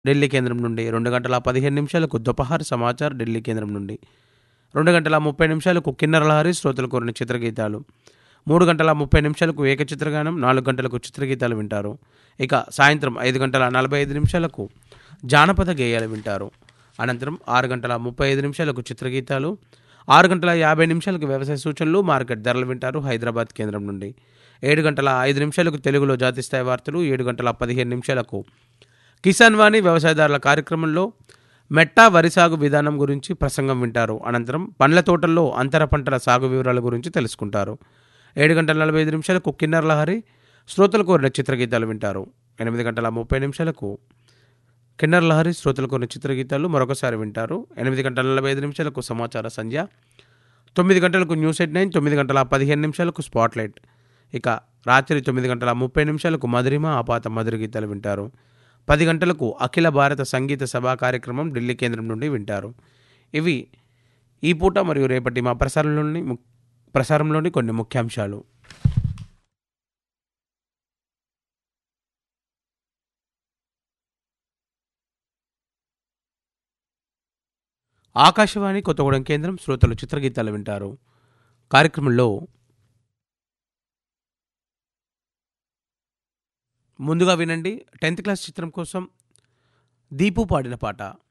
ఢిల్లీ కేంద్రం నుండి రెండు గంటల పదిహేను నిమిషాలకు దుపహార్ సమాచార్ ఢిల్లీ కేంద్రం నుండి రెండు గంటల ముప్పై నిమిషాలకు కిన్నర లహరి శ్రోతలు కోరిన చిత్రగీతాలు మూడు గంటల ముప్పై నిమిషాలకు ఏకచిత్రగానం నాలుగు గంటలకు చిత్రగీతాలు వింటారు ఇక సాయంత్రం ఐదు గంటల నలభై ఐదు నిమిషాలకు జానపద గేయాలు వింటారు అనంతరం ఆరు గంటల ముప్పై ఐదు నిమిషాలకు చిత్రగీతాలు ఆరు గంటల యాభై నిమిషాలకు వ్యవసాయ సూచనలు మార్కెట్ ధరలు వింటారు హైదరాబాద్ కేంద్రం నుండి ఏడు గంటల ఐదు నిమిషాలకు తెలుగులో జాతీయ స్థాయి వార్తలు ఏడు గంటల పదిహేను నిమిషాలకు కిసాన్ వాణి వ్యవసాయదారుల కార్యక్రమంలో మెట్టా వరి సాగు విధానం గురించి ప్రసంగం వింటారు అనంతరం పండ్ల తోటల్లో అంతర పంటల సాగు వివరాల గురించి తెలుసుకుంటారు ఏడు గంటల నలభై ఐదు నిమిషాలకు కిన్నర్ లహరి శ్రోతలు కోరిన చిత్రగీతాలు వింటారు ఎనిమిది గంటల ముప్పై నిమిషాలకు కిన్నర్ లహరి శ్రోతలు కోరిన చిత్రగీతాలు మరొకసారి వింటారు ఎనిమిది గంటల నలభై ఐదు నిమిషాలకు సమాచార సంధ్య తొమ్మిది గంటలకు న్యూస్ ఎయిట్ నైన్ తొమ్మిది గంటల పదిహేను నిమిషాలకు స్పాట్లైట్ ఇక రాత్రి తొమ్మిది గంటల ముప్పై నిమిషాలకు మధురిమ ఆపాత మధుర గీతాలు వింటారు పది గంటలకు అఖిల భారత సంగీత సభా కార్యక్రమం ఢిల్లీ కేంద్రం నుండి వింటారు ఇవి ఈ పూట మరియు రేపటి మా ప్రసారంలోని ము- ప్రసారంలోని కొన్ని ముఖ్యాంశాలు ఆకాశవాణి కొత్తగూడెం కేంద్రం శ్రోతలు చిత్రగీతాలు వింటారు కార్యక్రమంలో ముందుగా వినండి టెన్త్ క్లాస్ చిత్రం కోసం దీపు పాడిన పాట